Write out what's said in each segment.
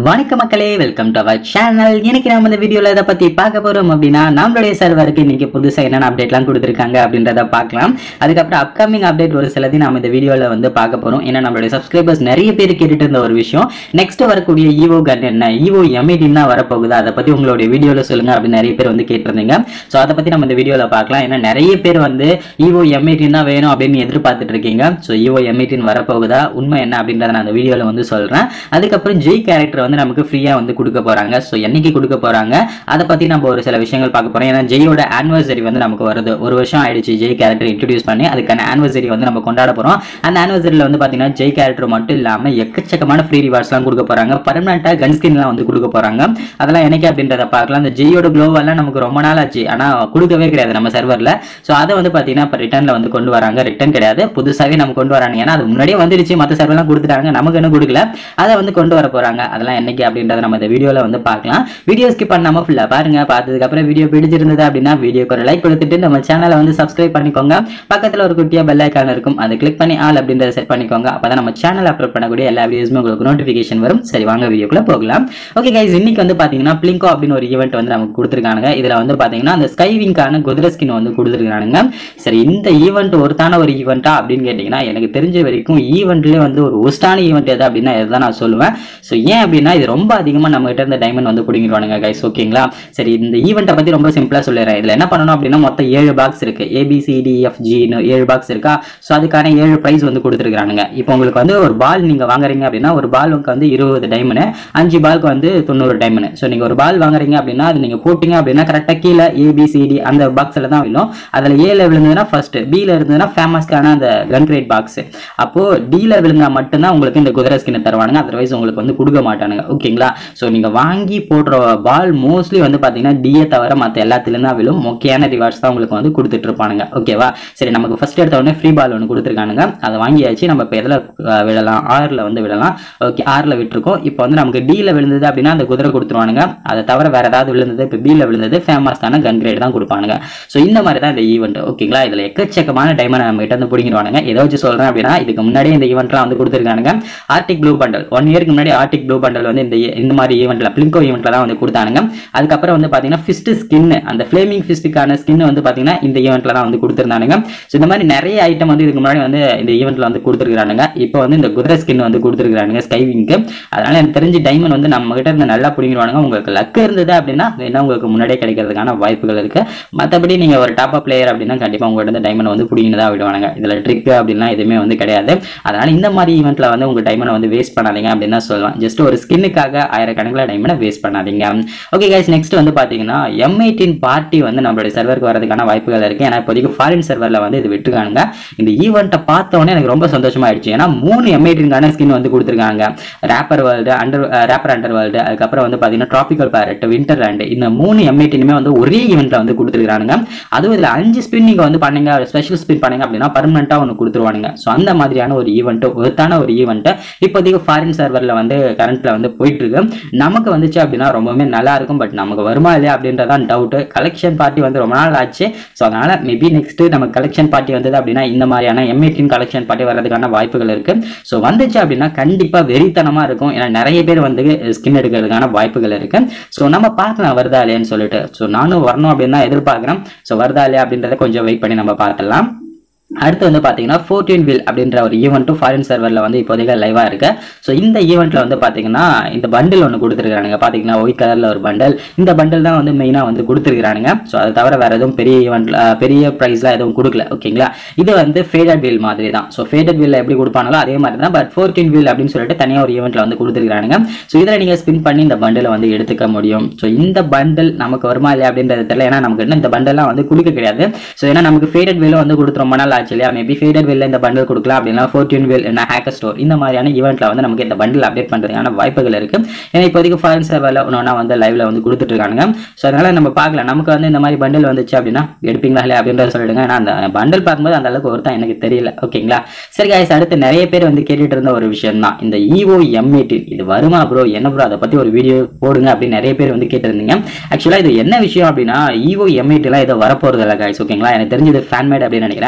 வணக்கம் மக்களே welcome to our channel இன்னைக்கு நாம இந்த வீடியோல இதை பத்தி பார்க்க போறோம் அப்படின்னா நம்மளுடைய சர்வருக்கு இன்னைக்கு புதுசா என்னென்ன அப்டேட்லாம் கொடுத்துருக்காங்க அப்படின்றத பார்க்கலாம் அதுக்கப்புறம் அப்கமிங் அப்டேட் ஒரு சிலதையும் நாம இந்த வீடியோல வந்து பார்க்க போறோம் ஏன்னா நம்மளுடைய சப்ஸ்கிரைபர்ஸ் நிறைய பேர் கேட்டுட்டு இருந்த ஒரு விஷயம் நெக்ஸ்ட் வரக்கூடிய ஈவோ கன் என்ன ஈவோ எம்ஐடின் தான் வரப்போகுது அதை பத்தி உங்களுடைய வீடியோல சொல்லுங்க அப்படின்னு நிறைய பேர் வந்து கேட்டிருந்தீங்க ஸோ அதை பத்தி நம்ம இந்த வீடியோல பார்க்கலாம் ஏன்னா நிறைய பேர் வந்து ஈவோ எம்ஐடின் தான் வேணும் அப்படின்னு எதிர்பார்த்துட்டு இருக்கீங்க ஸோ ஈவோ எம்ஐடின் வரப்போகுதா உண்மை என்ன அப்படின்றத நான் அந்த வீடியோல வந்து சொல்றேன் அதுக்கப்புறம் ஜெய் கேரக்டர் வந்து நமக்கு ஃப்ரீயா வந்து கொடுக்க போறாங்க ஸோ என்னைக்கு கொடுக்க போறாங்க அதை பத்தி நம்ம ஒரு சில விஷயங்கள் பார்க்க போறோம் ஏன்னா ஜெயோட ஆனிவர்சரி வந்து நமக்கு வருது ஒரு வருஷம் ஆயிடுச்சு ஜெய் கேரக்டர் இன்ட்ரடியூஸ் பண்ணி அதுக்கான ஆனிவர்சரி வந்து நம்ம கொண்டாட போறோம் அந்த ஆனிவர்சரியில் வந்து பாத்தீங்கன்னா ஜெய் கேரக்டர் மட்டும் இல்லாம எக்கச்சக்கமான ஃப்ரீ ரிவார்ட்ஸ்லாம் கொடுக்க போறாங்க பர்மனண்டா கன் ஸ்கின்லாம் வந்து கொடுக்க போறாங்க அதெல்லாம் என்னைக்கு அப்படின்றத பார்க்கலாம் அந்த ஜெயோட க்ளோவெல்லாம் நமக்கு ரொம்ப நாள் ஆச்சு ஆனா கொடுக்கவே கிடையாது நம்ம சர்வர்ல ஸோ அதை வந்து பாத்தீங்கன்னா இப்போ ரிட்டர்ன்ல வந்து கொண்டு வராங்க ரிட்டர்ன் கிடையாது புதுசாவே நம்ம கொண்டு வராங்க ஏன்னா அது முன்னாடியே வந்துருச்சு மற்ற சர்வர்லாம் கொடுத்துட்டாங்க நமக்கு இன்னும் கொடுக்கல அதை வந்து கொண்டு வர போறாங்க அதெல்லாம் என்னைக்கு அப்படின்றத நம்ம இந்த வீடியோல வந்து பார்க்கலாம் வீடியோ ஸ்கிப் பண்ணாம ஃபுல்லா பாருங்க பார்த்ததுக்கு அப்புறம் வீடியோ பிடிச்சிருந்தது அப்படின்னா வீடியோக்கு ஒரு லைக் கொடுத்துட்டு நம்ம சேனலை வந்து சப்ஸ்கிரைப் பண்ணிக்கோங்க பக்கத்துல ஒரு குட்டியா பெல் ஐக்கான் இருக்கும் அதை கிளிக் பண்ணி ஆல் அப்படின்றத செட் பண்ணிக்கோங்க அப்பதான் நம்ம சேனல் அப்லோட் பண்ணக்கூடிய எல்லா வீடியோஸுமே உங்களுக்கு நோட்டிஃபிகேஷன் வரும் சரி வாங்க வீடியோக்குள்ள போகலாம் ஓகே கைஸ் இன்னைக்கு வந்து பாத்தீங்கன்னா பிளிங்கோ அப்படின்னு ஒரு ஈவெண்ட் வந்து நமக்கு கொடுத்துருக்கானுங்க இதுல வந்து பாத்தீங்கன்னா அந்த ஸ்கைவிங்கான குதிரை ஸ்கின் வந்து கொடுத்துருக்கானுங்க சரி இந்த ஈவெண்ட் ஒருத்தான ஒரு ஈவெண்ட்டா அப்படின்னு கேட்டிங்கன்னா எனக்கு தெரிஞ்ச வரைக்கும் ஈவெண்ட்லேயே வந்து ஒரு ஒஸ்டான ஈவெண்ட் எது அப்படின்னா இதுதான் நான் சொல்லுவேன் ஸோ ஏன் அப்படின்னா இது ரொம்ப அதிகமாக நம்ம கிட்ட இருந்த டைமண்ட் வந்து பிடிங்கிடுவானுங்க கைஸ் ஓகேங்களா சரி இந்த ஈவெண்ட்டை பற்றி ரொம்ப சிம்பிளாக சொல்லிடுறேன் இதில் என்ன பண்ணணும் அப்படின்னா மொத்தம் ஏழு பாக்ஸ் இருக்கு ஏபிசிடிஎஃப்ஜின்னு ஏழு பாக்ஸ் இருக்கா ஸோ அதுக்கான ஏழு ப்ரைஸ் வந்து கொடுத்துருக்கானுங்க இப்போ உங்களுக்கு வந்து ஒரு பால் நீங்கள் வாங்குறீங்க அப்படின்னா ஒரு பாலுக்கு வந்து இருபது டைமண்ட் அஞ்சு பாலுக்கு வந்து தொண்ணூறு டைமண்ட் ஸோ நீங்கள் ஒரு பால் வாங்குறீங்க அப்படின்னா அது நீங்கள் போட்டிங்க அப்படின்னா கரெக்டாக கீழே ஏபிசிடி அந்த பாக்ஸில் தான் விழும் அதில் ஏல விழுந்ததுன்னா ஃபர்ஸ்ட் பியில் இருந்ததுன்னா ஃபேமஸ்க்கான அந்த கன் கிரேட் பாக்ஸ் அப்போ டீல விழுந்தா மட்டும்தான் உங்களுக்கு இந்த குதிரை ஸ்கின் தருவானுங்க அதர்வைஸ் உங்களுக்கு வந்து கொடுக்க மாட்டானுங்க ஓகேங்களா ஸோ நீங்கள் வாங்கி போடுற பால் மோஸ்ட்லி வந்து பார்த்தீங்கன்னா டிஏ தவிர மற்ற எல்லாத்துலேயும் தான் விழும் முக்கியமான ரிவார்ட்ஸ் தான் உங்களுக்கு வந்து கொடுத்துட்டு இருப்பானுங்க ஓகேவா சரி நமக்கு ஃபர்ஸ்ட் எடுத்த உடனே ஃப்ரீ பால் ஒன்று கொடுத்துருக்கானுங்க அதை வாங்கியாச்சு நம்ம இப்போ எதில் விடலாம் ஆறில் வந்து விடலாம் ஓகே ஆறில் விட்டுருக்கோம் இப்போ வந்து நமக்கு டியில் விழுந்தது அப்படின்னா அந்த குதிரை கொடுத்துருவானுங்க அதை தவிர வேற ஏதாவது விழுந்தது இப்போ பியில் விழுந்தது ஃபேமஸான கன் கிரேட் தான் கொடுப்பானுங்க ஸோ இந்த மாதிரி தான் இந்த ஈவெண்ட் ஓகேங்களா இதில் எக்கச்சக்கமான டைமண்ட் நம்ம கிட்ட வந்து பிடிங்கிடுவானுங்க எதை வச்சு சொல்கிறேன் அப்படின்னா இதுக்கு முன்னாடியே இந்த ஈவெண்ட்லாம் வந்து கொடுத்துருக்கானுங்க ஆர்டிக் ப்ளூ பண்டல் ஒன் இயருக்கு முன்னாடி ஆர்டிக் ப்ளூ பண்டல் வந்து இந்த இந்த மாதிரி ஈவெண்ட்ல பிளிங்கோ ஈவெண்ட்ல தான் வந்து கொடுத்தானுங்க அதுக்கப்புறம் வந்து பார்த்தீங்கன்னா ஃபிஸ்ட் ஸ்கின் அந்த ஃப்ளேமிங் ஃபிஸ்ட்டுக்கான ஸ்கின் வந்து பார்த்தீங்கன்னா இந்த ஈவெண்ட்ல தான் வந்து கொடுத்துருந்தானுங்க ஸோ இந்த மாதிரி நிறைய ஐட்டம் வந்து இதுக்கு முன்னாடி வந்து இந்த ஈவெண்ட்ல வந்து கொடுத்துருக்கானுங்க இப்போ வந்து இந்த குதிரை ஸ்கின் வந்து கொடுத்துருக்கானுங்க ஸ்கைவிங்க்கு அதனால எனக்கு தெரிஞ்சு டைமண்ட் வந்து நம்ம கிட்ட இருந்து நல்லா பிடிங்கிடுவானுங்க உங்களுக்கு லக் இருந்தது அப்படின்னா வேணா உங்களுக்கு முன்னாடியே கிடைக்கிறதுக்கான வாய்ப்புகள் இருக்கு மற்றபடி நீங்க ஒரு டாப் அப் பிளேயர் அப்படின்னா கண்டிப்பா உங்கள்கிட்ட இருந்து டைமண்ட் வந்து பிடிங்கினதா விடுவானுங்க இதுல ட்ரிக் அப்படின்லாம் எதுவுமே வந்து கிடையாது அதனால இந்த மாதிரி ஈவெண்ட்ல வந்து உங்க டைமண்ட் வந்து வேஸ்ட் பண்ணாதீங்க அப்படின்னு தான் சொல்லுவேன் ஜஸ்ட் ஒரு ஸ்கின்னுக்காக ஆயிரக்கணக்கில் டைமண்டை வேஸ்ட் பண்ணாதீங்க ஓகே கைஸ் நெக்ஸ்ட் வந்து பாத்தீங்கன்னா எம் எயிட்டீன் பார்ட்டி வந்து நம்மளுடைய சர்வருக்கு வரதுக்கான வாய்ப்புகள் இருக்கு ஏன்னா இப்போதைக்கு ஃபாரின் சர்வர்ல வந்து இது விட்டுருக்கானுங்க இந்த ஈவெண்ட்டை பார்த்த உடனே எனக்கு ரொம்ப சந்தோஷமாயிடுச்சு ஏன்னா மூணு எம் எயிட்டீன்கான ஸ்கின் வந்து கொடுத்துருக்காங்க reaper world under reaper under world அதுக்கப்புறம் வந்து பாத்தீங்கன்னா ட்ராபிக்கல் பேரட் விண்டர் லேண்ட் இந்த மூணு எம் எயிட்டீனுமே வந்து ஒரே ஈவெண்ட்ல வந்து கொடுத்துருக்கானுங்க அதுவும் இதுல அஞ்சு ஸ்பின் நீங்க வந்து பண்ணீங்க ஸ்பெஷல் ஸ்பின் பண்ணீங்க அப்படின்னா பர்மனண்டா ஒன்று கொடுத்துருவானுங்க ஸோ அந்த மாதிரியான ஒரு ஈவெண்ட் ஒருத்தான ஒரு ஈவெண்ட் இப்போதைக்கு ஃபாரின் சர்வர்ல வந்து கரண்ட்ல வந்து போயிட்டு இருக்கு நமக்கு வந்துச்சு அப்படின்னா ரொம்பவுமே நல்லா இருக்கும் பட் நமக்கு வருமா இல்லையா அப்படின்றதான் டவுட் கலெக்ஷன் பார்ட்டி வந்து ரொம்ப நாள் ஆச்சு ஸோ அதனால மேபி நெக்ஸ்ட் நம்ம கலெக்ஷன் பார்ட்டி வந்தது அப்படின்னா இந்த மாதிரியான எம் எயிட்டீன் கலெக்ஷன் பார்ட்டி வர்றதுக்கான வாய்ப்புகள் இருக்கு ஸோ வந்துச்சு அப்படின்னா கண்டிப்பா வெறித்தனமா இருக்கும் ஏன்னா நிறைய பேர் வந்து ஸ்கின் எடுக்கிறதுக்கான வாய்ப்புகள் இருக்கு ஸோ நம்ம பார்க்கலாம் வருதா இல்லையான்னு சொல்லிட்டு ஸோ நானும் வரணும் அப்படின்னு தான் எதிர்பார்க்குறேன் ஸோ வருதா இல்லையா அப்படின்றத கொஞ்சம் வெயிட் பண்ணி நம்ம பார்க்கலாம் அடுத்து வந்து பார்த்தீங்கன்னா ஃபோர்டீன் வில் அப்படின்ற ஒரு ஈவெண்ட்டும் ஃபாரின் சர்வரில் வந்து இப்போதைக்கு லைவாக இருக்கு ஸோ இந்த ஈவெண்ட்டில் வந்து பார்த்தீங்கன்னா இந்த பண்டில் ஒன்று கொடுத்துருக்கானுங்க பார்த்தீங்கன்னா ஒயிட் கலரில் ஒரு பண்டல் இந்த பண்டில் தான் வந்து மெயினாக வந்து கொடுத்துருக்கானுங்க ஸோ அதை தவிர வேறு எதுவும் பெரிய ஈவெண்ட்ல பெரிய ப்ரைஸ்லாம் எதுவும் கொடுக்கல ஓகேங்களா இது வந்து ஃபேடட் வில் மாதிரி தான் ஸோ ஃபேடட் வில் எப்படி கொடுப்பாங்களோ அதே மாதிரி தான் பட் ஃபோர்டீன் வில் அப்படின்னு சொல்லிட்டு தனியாக ஒரு ஈவெண்ட்டில் வந்து கொடுத்துருக்கானுங்க ஸோ இதில் நீங்கள் ஸ்பின் பண்ணி இந்த பண்டிலை வந்து எடுத்துக்க முடியும் ஸோ இந்த பண்டில் நமக்கு வருமா இல்லையா அப்படின்றது தெரியல ஏன்னா நமக்கு இன்னும் இந்த பண்டெல்லாம் வந்து கொடுக்க கிடையாது ஸோ ஏன்னா நமக்கு ஃபேடட் வில் வந்து கொடுத்து ரொம்ப நாள் ஆச்சு இல்லையா மேபி ஃபேடட் வில் இந்த பண்டில் கொடுக்கலாம் அப்படின்னா ஃபோர்டீன் வில் என்ன ஹேக்கர் ஸ்டோர் இந்த மாதிரியான ஈவெண்ட்ல வந்து நமக்கு இந்த பண்டில் அப்டேட் பண்ணுறதுக்கான வாய்ப்புகள் இருக்கு ஏன்னா இப்போதைக்கு ஃபாரின் சர்வரில் ஒன்றா வந்து லைவ்ல வந்து கொடுத்துட்டு இருக்காங்க ஸோ அதனால நம்ம பார்க்கலாம் நமக்கு வந்து இந்த மாதிரி பண்டில் வந்துச்சு அப்படின்னா எடுப்பீங்களா இல்லையா அப்படின்றத சொல்லிடுங்க ஏன்னா அந்த பண்டில் பார்க்கும்போது அந்த அளவுக்கு ஒருத்தன் எனக்கு தெரியல ஓகேங்களா சரி guys அடுத்து நிறைய பேர் வந்து கேட்டுட்டு இருந்த ஒரு விஷயம் தான் இந்த ஈவோ எம் இது வருமா ப்ரோ என்ன ப்ரோ அதை பத்தி ஒரு வீடியோ போடுங்க அப்படின்னு நிறைய பேர் வந்து கேட்டிருந்தீங்க ஆக்சுவலா இது என்ன விஷயம் அப்படின்னா ஈவோ எம் எயிட்டிலாம் ஏதோ வரப்போறது இல்லை guys ஓகேங்களா எனக்கு தெரிஞ்சது ஃபேன்மேட் அப்படின்னு நினைக்கிறேன்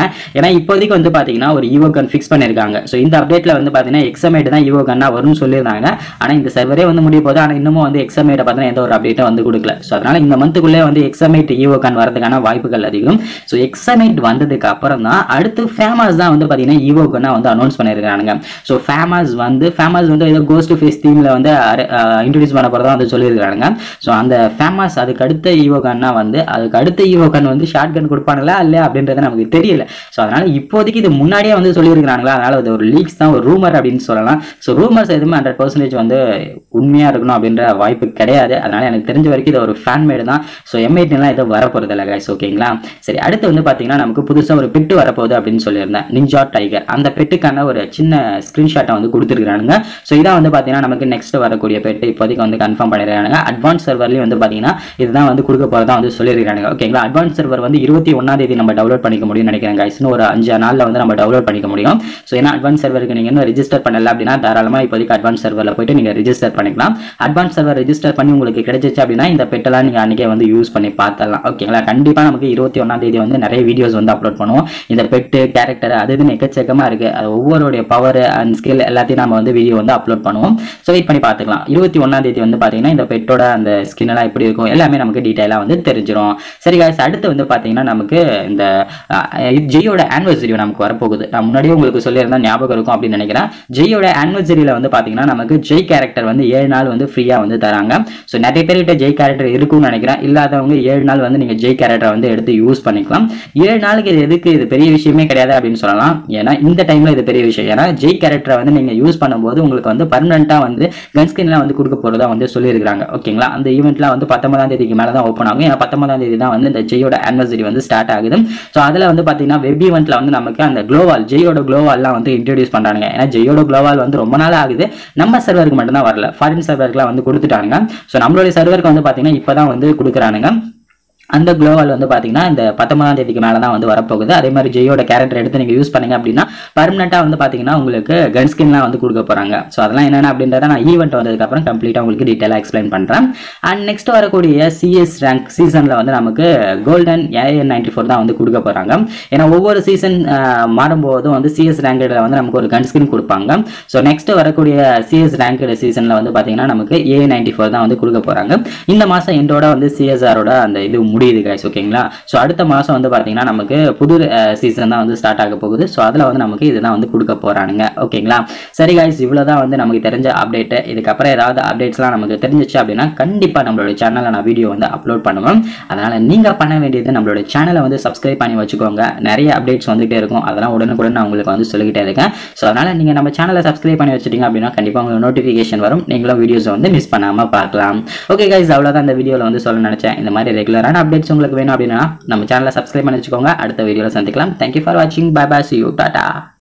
ஏன்னா இப்போதைக்கு வந்து பார்த்தீங்கன்னா ஒரு ஈவோ கன் ஃபிக்ஸ் பண்ணியிருக்காங்க ஸோ இந்த அப்டேட்டில் வந்து பார்த்தீங்கன்னா எக்ஸமேட் தான் ஈவோ கன்னா வரும்னு சொல்லியிருந்தாங்க ஆனால் இந்த சர்வரே வந்து முடிய போகுது ஆனால் இன்னமும் வந்து எக்ஸமேட்டை பார்த்தீங்கன்னா எந்த ஒரு அப்டேட்டும் வந்து கொடுக்கல ஸோ அதனால இந்த மந்த்துக்குள்ளே வந்து எக்ஸமேட் ஈவோ கன் வரதுக்கான வாய்ப்புகள் அதிகம் ஸோ எக்ஸமேட் வந்ததுக்கு அப்புறம் தான் அடுத்து ஃபேமஸ் தான் வந்து பார்த்தீங்கன்னா ஈவோ கன்னா வந்து அனௌன்ஸ் பண்ணியிருக்காங்க ஸோ ஃபேமஸ் வந்து ஃபேமஸ் வந்து ஏதோ கோஸ்ட் ஃபேஸ் தீமில் வந்து இன்ட்ரடியூஸ் பண்ண போகிறதா வந்து சொல்லியிருக்காங்க ஸோ அந்த ஃபேமஸ் அதுக்கு அடுத்த ஈவோ கன்னா வந்து அதுக்கு அடுத்த ஈவோ கன் வந்து ஷார்ட் கன் கொடுப்பாங்களா இல்லையா அப்படின்றது நமக்கு தெரியல ஸோ அதனால இப்போதைக்கு இது முன்னாடியே வந்து சொல்லியிருக்காங்களா அதனால அது ஒரு லீக்ஸ் தான் ஒரு ரூமர் அப்படின்னு சொல்லலாம் ஸோ ரூமர்ஸ் எதுவுமே ஹண்ட்ரட் பர்சன்டேஜ் வந்து உண்மையாக இருக்கணும் அப்படின்ற வாய்ப்பு கிடையாது அதனால எனக்கு தெரிஞ்ச வரைக்கும் இது ஒரு ஃபேன் மேடு தான் ஸோ எம்ஐடிலாம் எதுவும் வரப்போகிறது இல்லை கைஸ் ஓகேங்களா சரி அடுத்து வந்து பார்த்தீங்கன்னா நமக்கு புதுசாக ஒரு பெட்டு வரப்போகுது அப்படின்னு சொல்லியிருந்தேன் நிஞ்சா டைகர் அந்த பெட்டுக்கான ஒரு சின்ன ஸ்க்ரீன்ஷாட்டை வந்து கொடுத்துருக்கானுங்க ஸோ இதான் வந்து பார்த்தீங்கன்னா நமக்கு நெக்ஸ்ட் வரக்கூடிய பெட்டு இப்போதைக்கு வந்து கன்ஃபார்ம் பண்ணிருக்காங்க அட்வான்ஸ் சர்வர்லேயும் வந்து பார்த்தீங்கன்னா இதுதான் வந்து கொடுக்க போகிறதா வந்து சொல்லியிருக்காங்க ஓகேங்களா அட்வான்ஸ் சர்வர் வந்து இருபத்தி ஒன்றாம் தேதி நம்ம டவுன்லோட் பண்ணிக்க முடியும்னு நினைக்கிறேன் guys. இன்னும் ஒரு அஞ்சு நாளில் வந்து நம்ம டவுன்லோட் பண்ணிக்க முடியும் ஸோ ஏன்னா அட்வான்ஸ் சர்வருக்கு நீங்கள் இன்னும் ரெஜிஸ்டர் பண்ணல அப்படின்னா தாராளமாக இப்போதைக்கு அட்வான்ஸ் சர்வரில் போயிட்டு நீங்கள் ரெஜிஸ்டர் பண்ணிக்கலாம் அட்வான்ஸ் சர்வர் ரெஜிஸ்டர் பண்ணி உங்களுக்கு கிடைச்சிச்சு அப்படின்னா இந்த பெட்டெல்லாம் நீங்கள் அன்றைக்கே வந்து யூஸ் பண்ணி பார்த்தலாம் ஓகேங்களா கண்டிப்பாக நமக்கு இருபத்தி ஒன்றாம் தேதி வந்து நிறைய வீடியோஸ் வந்து அப்லோட் பண்ணுவோம் இந்த பெட்டு கேரக்டர் அது இதுன்னு எக்கச்சக்கமாக இருக்குது அது ஒவ்வொருடைய பவர் அண்ட் ஸ்கில் எல்லாத்தையும் நம்ம வந்து வீடியோ வந்து அப்லோட் பண்ணுவோம் ஸோ வெயிட் பண்ணி பார்த்துக்கலாம் இருபத்தி ஒன்றாம் தேதி வந்து பார்த்தீங்கன்னா இந்த பெட்டோட அந்த ஸ்கின் எல்லாம் எப்படி இருக்கும் எல்லாமே நமக்கு டீட்டெயிலாக வந்து தெரிஞ்சிடும் சரி guys அடுத்து வந்து பார்த்தீங்கன்னா நமக்கு இந்த ஜெயோட ஆனிவர்சரி நமக்கு வரப்போகுது நான் முன்னாடியே உங்களுக்கு சொல்லியிருந்தேன் ஞாபகம் இருக்கும் அப்படின்னு நினைக்கிறேன் ஜெயோட ஆனிவர்சரியில் வந்து பார்த்தீங்கன்னா நமக்கு ஜெய் கேரக்டர் வந்து ஏழு நாள் வந்து ஃப்ரீயாக வந்து தராங்க ஸோ நிறைய பேர்கிட்ட ஜெய் கேரக்டர் இருக்கும்னு நினைக்கிறேன் இல்லாதவங்க ஏழு நாள் வந்து நீங்கள் ஜெய் கேரக்டரை வந்து எடுத்து யூஸ் பண்ணிக்கலாம் ஏழு நாளுக்கு இது எதுக்கு இது பெரிய விஷயமே கிடையாது அப்படின்னு சொல்லலாம் ஏன்னா இந்த டைமில் இது பெரிய விஷயம் ஏன்னா ஜெய் கேரக்டரை வந்து நீங்கள் யூஸ் பண்ணும்போது உங்களுக்கு வந்து பர்மனெண்ட்டாக வந்து கன் ஸ்கின்லாம் வந்து கொடுக்க போகிறதா வந்து சொல்லியிருக்காங்க ஓகேங்களா அந்த ஈவெண்ட்லாம் வந்து பத்தொன்பதாம் தேதிக்கு மேலே தான் ஓப்பன் ஆகும் ஏன்னா பத்தொன்பதாம் தேதி தான் வந்து இந்த ஜெயோட ஆனிவர்சரி வந்து ஸ்டார்ட் ஆகுது ஸோ அதில் வந்து பார்த்தீங்கன்னா வெப் ஈவெண்ட்டில் வந்து நமக்கு அந்த க்ளோவால் ஜெயோட க்ளோவால்லாம் வந்து இன்ட்ரடியூஸ் பண்ணுறாங்க ஏன்னா ஜெயோட க்ளோவால் வந்து ரொம்ப நாள் ஆகுது நம்ம சர்வருக்கு மட்டும்தான் வரல ஃபாரின் சர்வருக்குலாம் வந்து கொடுத்துட்டாங்க ஸோ நம்மளுடைய சர்வருக்கு வந்து பார்த்தீங்கன்னா இப்போ தான் வந்து கொடுக்குறானுங்க அந்த குளோவால் வந்து பார்த்தீங்கன்னா இந்த பத்தொன்பதாம் தேதிக்கு மேலே தான் வந்து வரப்போகுது அதே மாதிரி ஜெயோட கேரக்டர் எடுத்து நீங்கள் யூஸ் பண்ணீங்க அப்படின்னா பர்மனெண்ட்டாக வந்து பார்த்தீங்கன்னா உங்களுக்கு கன் ஸ்கின்லாம் வந்து கொடுக்க போகிறாங்க ஸோ அதெல்லாம் என்னென்ன அப்படின்றத நான் ஈவெண்ட் வந்ததுக்கப்புறம் கம்ப்ளீட்டாக உங்களுக்கு டீட்டெயிலாக எக்ஸ்பிளைன் பண்ணுறேன் அண்ட் நெக்ஸ்ட் வரக்கூடிய சிஎஸ் ரேங்க் சீசனில் வந்து நமக்கு கோல்டன் ஏஎன் நைன்டி ஃபோர் தான் வந்து கொடுக்க போகிறாங்க ஏன்னா ஒவ்வொரு சீசன் மாறும்போதும் வந்து சிஎஸ் ரேங்கடில் வந்து நமக்கு ஒரு கன் ஸ்கின் கொடுப்பாங்க ஸோ நெக்ஸ்ட் வரக்கூடிய சிஎஸ் ரேங்கடு சீசனில் வந்து பார்த்தீங்கன்னா நமக்கு ஏ நைன்டி ஃபோர் தான் வந்து கொடுக்க போகிறாங்க இந்த மாதம் எண்டோட வந்து சிஎஸ்ஆரோட அந்த இது முடியுது கைஸ் ஓகேங்களா ஸோ அடுத்த மாதம் வந்து பார்த்தீங்கன்னா நமக்கு புது சீசன் தான் வந்து ஸ்டார்ட் ஆக போகுது ஸோ அதில் வந்து நமக்கு இதுதான் வந்து கொடுக்க போகிறானுங்க ஓகேங்களா சரி கைஸ் இவ்வளோ தான் வந்து நமக்கு தெரிஞ்ச அப்டேட்டு இதுக்கப்புறம் ஏதாவது அப்டேட்ஸ்லாம் நமக்கு தெரிஞ்சிச்சு அப்படின்னா கண்டிப்பாக நம்மளோட சேனலில் நான் வீடியோ வந்து அப்லோட் பண்ணுவேன் அதனால் நீங்கள் பண்ண வேண்டியது நம்மளோட சேனலை வந்து சப்ஸ்கிரைப் பண்ணி வச்சுக்கோங்க நிறைய அப்டேட்ஸ் வந்துகிட்டே இருக்கும் அதெல்லாம் உடனுக்குடன் நான் உங்களுக்கு வந்து சொல்லிக்கிட்டே இருக்கேன் ஸோ அதனால் நீங்கள் நம்ம சேனலை சப்ஸ்கிரைப் பண்ணி வச்சிட்டீங்க அப்படின்னா கண்டிப்பாக உங்களுக்கு நோட்டிஃபிகேஷன் வரும் நீங்களும் வீடியோஸை வந்து மிஸ் பண்ணாமல் பார்க்கலாம் ஓகே கைஸ் அவ்வளோதான் இந்த வீடியோவில் வந்து சொல்ல நினச்சேன் இந்த மாதிரி ரெகுலரான அப்டேட்ஸ் உங்களுக்கு வேணும் அப்படின்னா நம்ம சேனலை சப்ஸ்கிரைப் பண்ணி வச்சுக்கோங்க அடுத்த வீடியோவில் சந்திக்கலாம் தேங்க்யூ ஃபார் வாட்சிங் bye bye see you tata